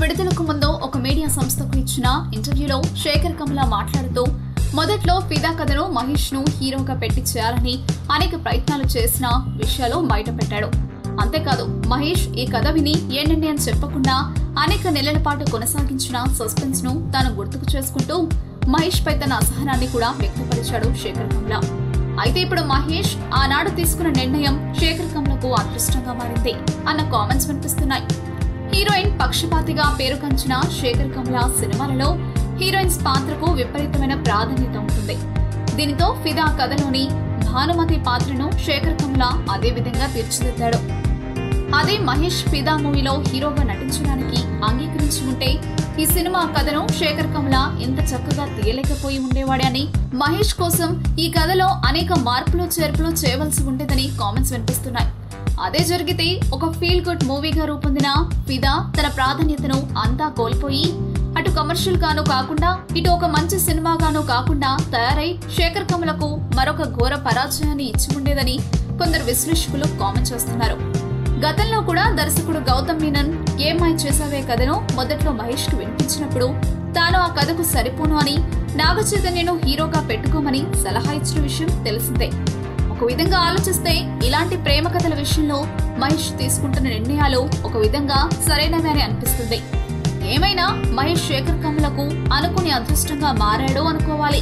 విడుదలకు ముందు ఒక మీడియా సంస్థకు ఇచ్చిన ఇంటర్వ్యూలో శేఖర్ కమల మాట్లాడుతూ మొదట్లో ఫిదా కథను మహేష్ ను హీరోగా పెట్టి చేయాలని అనేక ప్రయత్నాలు చేసిన విషయాలు బయటపెట్టాడు అంతేకాదు మహేష్ ఈ కథ విని ఏంటండి అని చెప్పకుండా అనేక నెలల పాటు కొనసాగించిన సస్పెన్స్ ను తాను గుర్తుకు చేసుకుంటూ మహేష్ పై తన అసహనాన్ని కూడా వ్యక్తపరిచాడు శేఖర్ కమల అయితే ఇప్పుడు మహేష్ ఆనాడు తీసుకున్న నిర్ణయం శేఖర్ కమలకు అదృష్టంగా మారింది అన్న కామెంట్స్ వినిపిస్తున్నాయి హీరోయిన్ పక్షపాతిగా పేరుగంచిన శేఖర్ కమల సినిమాలలో హీరోయిన్స్ పాత్రకు విపరీతమైన ప్రాధాన్యత ఉంటుంది దీనితో ఫిదా కథలోని భానుమతి పాత్రను శేఖర్ కమల అదే విధంగా తీర్చిదిద్దాడు అదే మహేష్ ఫిదా మూవీలో హీరోగా నటించడానికి అంగీకరించి ఉంటే ఈ సినిమా కథను శేఖర్ కమల ఎంత చక్కగా తీయలేకపోయి ఉండేవాడే అని మహేష్ కోసం ఈ కథలో అనేక మార్పులు చేర్పులు చేయవలసి ఉండేదని కామెంట్స్ వినిపిస్తున్నాయి అదే జరిగితే ఒక ఫీల్ గుడ్ మూవీగా రూపొందిన ఫిదా తన ప్రాధాన్యతను అంతా కోల్పోయి అటు కమర్షియల్ గాను కాకుండా ఇటు ఒక మంచి సినిమాగాను కాకుండా తయారై శేఖర్ కమలకు మరొక ఘోర పరాజయాన్ని ఇచ్చి ఉండేదని కొందరు విశ్లేషకులు కామెంట్ చేస్తున్నారు గతంలో కూడా దర్శకుడు గౌతమ్ మీనన్ ఏమై చేసావే కథను మొదట్లో మహేష్ కు వినిపించినప్పుడు తాను ఆ కథకు సరిపోను అని నాగ చైతన్యను హీరోగా పెట్టుకోమని సలహా ఇచ్చిన విషయం తెలిసిందే ఒక విధంగా ఆలోచిస్తే ఇలాంటి ప్రేమ కథల విషయంలో మహేష్ తీసుకుంటున్న నిర్ణయాలు ఒక విధంగా సరైనవే అని అనిపిస్తుంది ఏమైనా మహేష్ శేఖర్ కమలకు అనుకుని అదృష్టంగా మారాడు అనుకోవాలి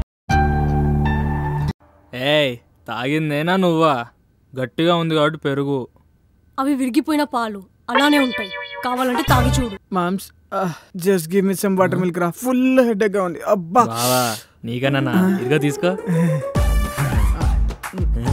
ఏయ్ తాగిందేనా నువ్వా గట్టిగా ఉంది కాబట్టి పెరుగు అవి విరిగిపోయిన పాలు అలానే ఉంటాయి కావాలంటే తాగి చూడు moms just give me some water milk రా ఫుల్ హెడ్ గా ఉంది అబ్బా బావా నీకన్నా ఇదిగా తీసుకో